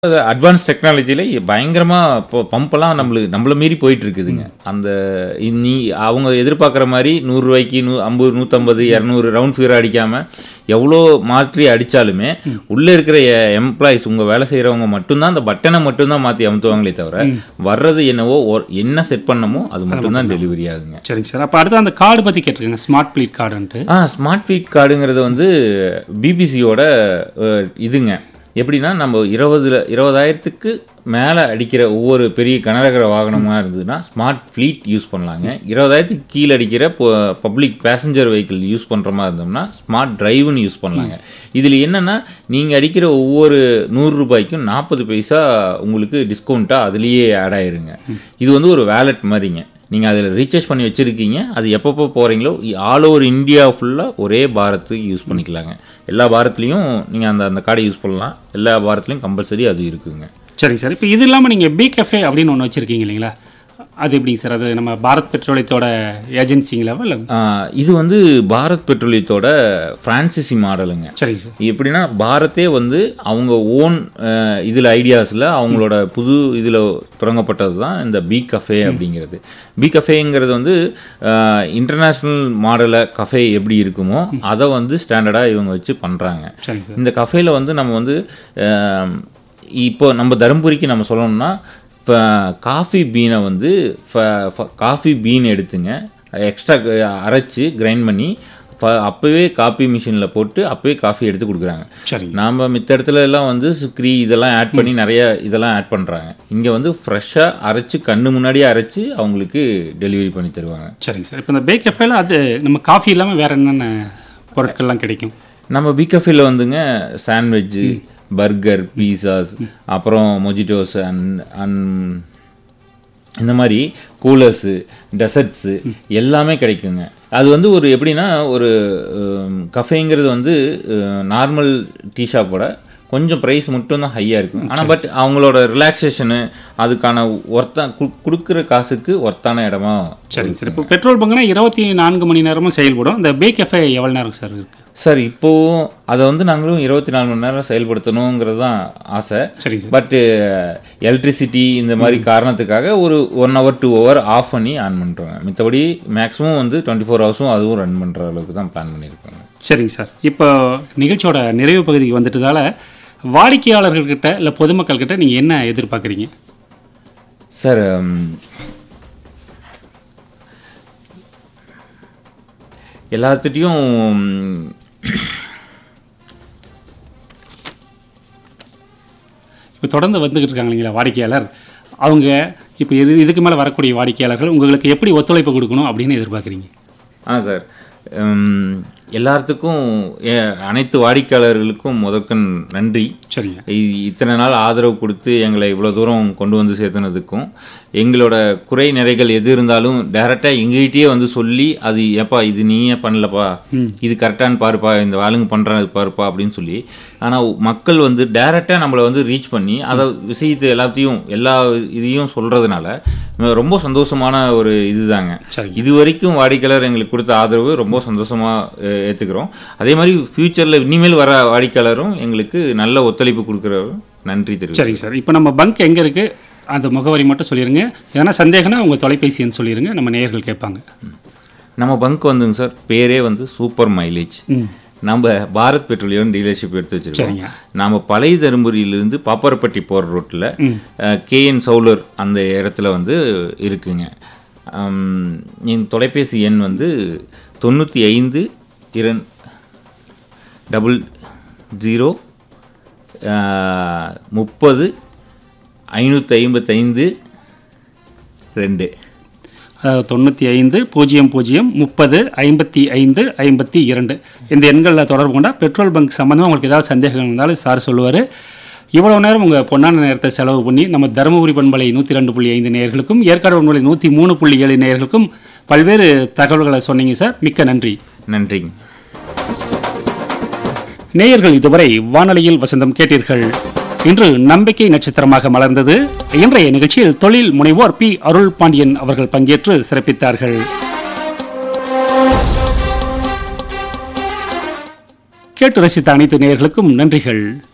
advance டெக்னாலஜில பயங்கரமா இப்போ பம்பெல்லாம் நம்மளுக்கு நம்மள மீறி போயிட்டு இருக்குதுங்க அந்த இ- நீ அவங்க எதிர்பார்க்குற மாதிரி நூறு ரூபாய்க்கு நூ ஐம்பது நூற்றம்பது இரநூறு ரவுண்ட் ஃபிகர் அடிக்காம எவ்வளோ மாற்றி அடிச்சாலுமே உள்ள இருக்கிற எம்ப்ளாயிஸ் உங்க வேலை செய்யறவங்க மட்டும்தான் அந்த பட்டனை மட்டும்தான் மாத்தி அமுத்துவாங்களே தவிர வர்றது என்னவோ ஒரு- என்ன செட் பண்ணமோ அது மட்டும்தான் டெலிவரி ஆகுங்க சரிங்க சார் அப்போ அடுத்து அந்த கார்டு பற்றி கேட்டிருக்கேங்க ஸ்மார்ட் பிளீட் கார்டுன்ட்டு ஆ ஸ்மார்ட் ஃபீட் கார்டுங்கிறது வந்து பிபிசியோட இதுங்க எப்படின்னா நம்ம இருபதுல இருபதாயிரத்துக்கு மேலே அடிக்கிற ஒவ்வொரு பெரிய கனரகர வாகனமாக இருந்ததுன்னா ஸ்மார்ட் ஃப்ளீட் யூஸ் பண்ணலாங்க இருபதாயிரத்துக்கு கீழே அடிக்கிற பப்ளிக் பேசஞ்சர் வெஹிக்கிள் யூஸ் பண்ணுற மாதிரி இருந்தோம்னா ஸ்மார்ட் டிரைவ்னு யூஸ் பண்ணலாங்க இதில் என்னென்னா நீங்கள் அடிக்கிற ஒவ்வொரு நூறு ரூபாய்க்கும் நாற்பது பைசா உங்களுக்கு டிஸ்கவுண்ட்டாக அதுலேயே ஆட் ஆயிருங்க இது வந்து ஒரு வேலட் மாதிரிங்க நீங்கள் அதில் ரீசார்ஜ் பண்ணி வச்சுருக்கீங்க அது எப்பப்போ போகிறீங்களோ ஆல் ஓவர் இந்தியா ஃபுல்லாக ஒரே பாரத்துக்கு யூஸ் பண்ணிக்கலாங்க எல்லா பாரத்லேயும் நீங்கள் அந்த அந்த கார்டை யூஸ் பண்ணலாம் எல்லா பாரத்லேயும் கம்பல்சரி அது இருக்குங்க சரிங்க சார் இப்போ இது இல்லாமல் நீங்கள் பி கஃபே அப்படின்னு ஒன்று வச்சுருக்கீங்க இல்லைங்களா அது எப்படிங்க சார் அது நம்ம பாரத் பெட்ரோலியத்தோட ஏஜென்சிங்களா இல்லை ஆஹ் இது வந்து பாரத் பெட்ரோலியத்தோட ஃப்ரான்சிசி மாடலுங்க சரிங்க சார் எப்படின்னா பாரத்தே வந்து அவங்க ஓன் இதில் ஐடியாஸில் அவங்களோட புது இதில் தொடங்கப்பட்டது தான் இந்த பி கஃபே அப்படிங்கிறது பி கஃபேங்கிறது வந்து இன்டர்நேஷ்னல் மாடலில் கஃபே எப்படி இருக்குமோ அதை வந்து ஸ்டாண்டர்டாக இவங்க வச்சு பண்ணுறாங்க சரிங்க சார் இந்த கஃபேல வந்து நம்ம வந்து ஆம், இப்போ நம்ம தருமபுரிக்கு நம்ம சொல்லணும்னா இப்போ காஃபி பீனை வந்து காஃபி பீன் எடுத்துங்க எக்ஸ்ட்ரா அரைச்சு கிரைண்ட் பண்ணி ஃப- அப்பவே காப்பி மிஷினில் போட்டு அப்பவே காஃபி எடுத்து கொடுக்குறாங்க சரிங்க நாம மித்த இடத்துல எல்லாம் வந்து சுக்ரி இதெல்லாம் ஆட் பண்ணி நிறைய இதெல்லாம் ஆட் பண்ணுறாங்க இங்கே வந்து ஃப்ரெஷ்ஷாக அரைச்சு கண்ணு முன்னாடியே அரைச்சு அவங்களுக்கு டெலிவரி பண்ணி தருவாங்க சரிங்க சார் இப்போ இந்த பே கஃபேல அது நம்ம காஃபி இல்லாமல் வேறு என்னென்ன பொருட்கள்லாம் கிடைக்கும் நம்ம பிகஃபில் வந்துங்க சாண்ட்விட்ஜு பர்கர் பீஸாஸ் அப்புறம் மொஜிட்டோஸ் அண்ட் அண்ட் இந்த மாதிரி கூலர்ஸு டெசர்ட்ஸு எல்லாமே கிடைக்குங்க அது வந்து ஒரு எப்படின்னா ஒரு கஃபேங்கிறது வந்து நார்மல் டீ ஷாப்போட கொஞ்சம் ப்ரைஸ் மட்டும் தான் ஹையாக இருக்கும் ஆனால் பட் அவங்களோட ரிலாக்ஸேஷனு அதுக்கான ஒர்த்தா கொடுக்குற காசுக்கு ஒர்த்தான இடமா சரிங்க சார் இப்போ பெட்ரோல் பங்க்னா இருபத்தி நான்கு மணி நேரமும் செயல்படும் இந்த பே கஃபே எவ்வளோ நேரம் சார் இருக்குது சார் இப்போவும் அதை வந்து நாங்களும் இருபத்தி நாலு மணி நேரம் செயல்படுத்தணுங்கிறது தான் ஆசை சரிங்க சார் பட் எலக்ட்ரிசிட்டி இந்த மாதிரி காரணத்துக்காக ஒரு one hour two hour off பண்ணி ஆன் பண்ணுறோங்க மித்தபடி மேக்ஸிமம் வந்து டுவெண்ட்டி ஃபோர் ஹவர்ஸும் அதுவும் ரன் பண்ணுற அளவுக்கு தான் பிளான் பண்ணியிருக்கோங்க சரிங்க சார் இப்போ நிகழ்ச்சியோட நிறைவு பகுதிக்கு வந்துட்டதால வாடிக்கையாளர்கள்கிட்ட இல்லை பொதுமக்கள்கிட்ட நீங்கள் என்ன எதிர்பார்க்குறீங்க சார் ம், எல்லாத்துட்டையும் ம், இப்போ தொடர்ந்து வந்துகிட்டு இருக்காங்க இல்லைங்களா வாடிக்கையாளர் அவங்க இப்போ இது இதுக்கு மேலே வரக்கூடிய வாடிக்கையாளர்கள் உங்களுக்கு எப்படி ஒத்துழைப்பு கொடுக்கணும் அப்படின்னு எதிர்பார்க்குறீங்க ஆ சார் ம், எல்லாத்துக்கும் எ- அனைத்து வாடிக்கையாளர்களுக்கும் முதற்கண் நன்றி சரிங்க இ- இத்தனை நாள் ஆதரவு கொடுத்து எங்களை இவ்வளோ தூரம் கொண்டு வந்து சேர்த்துனதுக்கும் எங்களோட குறை நிறைகள் எது இருந்தாலும் டைரெக்டாக எங்ககிட்டயே வந்து சொல்லி அது ஏப்பா இது நீயே பண்ணலப்பா இது கரெக்டானு பாருப்பா இந்த ஆளுங்க பண்ணுறது பாருப்பா அப்படின்னு சொல்லி ஆனால் மக்கள் வந்து டைரெக்டாக நம்மளை வந்து ரீச் பண்ணி அதை விஷயத்தை எல்லாத்தையும் எல்லா இதையும் சொல்கிறதுனால ரொம்ப சந்தோஷமான ஒரு இதுதாங்க சரிங்க இது வரைக்கும் வாடிக்கையாளர் எங்களுக்கு கொடுத்த ஆதரவு ரொம்ப சந்தோஷமாக ஏற்றுக்கிறோம் அதே மாதிரி ஃப்யூச்சரில் இனிமேல் வர வாடிக்கையாளரும் எங்களுக்கு நல்ல ஒத்துழைப்பு கொடுக்குறவரும் நன்றி தெரிவிக்கிறேன் சரிங்க சார் இப்போ நம்ம பங்க் எங்கே இருக்குது அந்த முகவரி மட்டும் சொல்லிடுங்க எதனா சந்தேகம்னா உங்கள் தொலைபேசி எண் சொல்லிடுங்க நம்ம நேயர்கள் கேட்பாங்க நம்ம பங்க் வந்துங்க சார் பேரே வந்து சூப்பர் மைலேஜ் ம் நம்ம பாரத் பெட்ரோலியம் டீலர்ஷிப் எடுத்து வச்சிருக்கோம் சரிங்க நாம பழைய தருமபுரியிலிருந்து பாப்பரப்பட்டி போகிற ரோட்டில் ம் கேஎன் சவுலர் அந்த இடத்துல வந்து இருக்குங்க அம், என் தொலைபேசி எண் வந்து தொண்ணூற்றி ஐந்து இரண் டபுள் ஜீரோ முப்பது ஐநூற்றி ஐம்பத்தைந்து ரெண்டு அதாவது தொண்ணூற்றி ஐந்து பூஜ்ஜியம் பூஜ்ஜியம் முப்பது ஐம்பத்தி ஐந்து ஐம்பத்தி இரண்டு இந்த எண்களில் தொடர்பு கொண்டால் பெட்ரோல் பங்க் சம்மந்தமாக உங்களுக்கு ஏதாவது சந்தேகம் இருந்தாலும் சார் சொல்லுவார் இவ்வளோ நேரம் உங்கள் பொன்னான நேரத்தை செலவு பண்ணி நம்ம தருமபுரி பண்பலை நூற்றி ரெண்டு புள்ளி ஐந்து நேயர்களுக்கும் ஏற்காடு பண்பலை நூற்றி மூணு புள்ளி ஏழு நேயர்களுக்கும் பல்வேறு தகவல்களை சொன்னீங்க சார் மிக்க நன்றி நன்றிங்க நேயர்கள் இதுவரை வானொலியில் வசந்தம் கேட்டீர்கள் இன்று நம்பிக்கை நட்சத்திரமாக மலர்ந்தது இன்றைய நிகழ்ச்சியில் தொழில் முனைவோர் பி அருள் பாண்டியன் அவர்கள் பங்கேற்று சிறப்பித்தார்கள் கேட்டு ரசித்த அனைத்து நேயர்களுக்கும் நன்றிகள்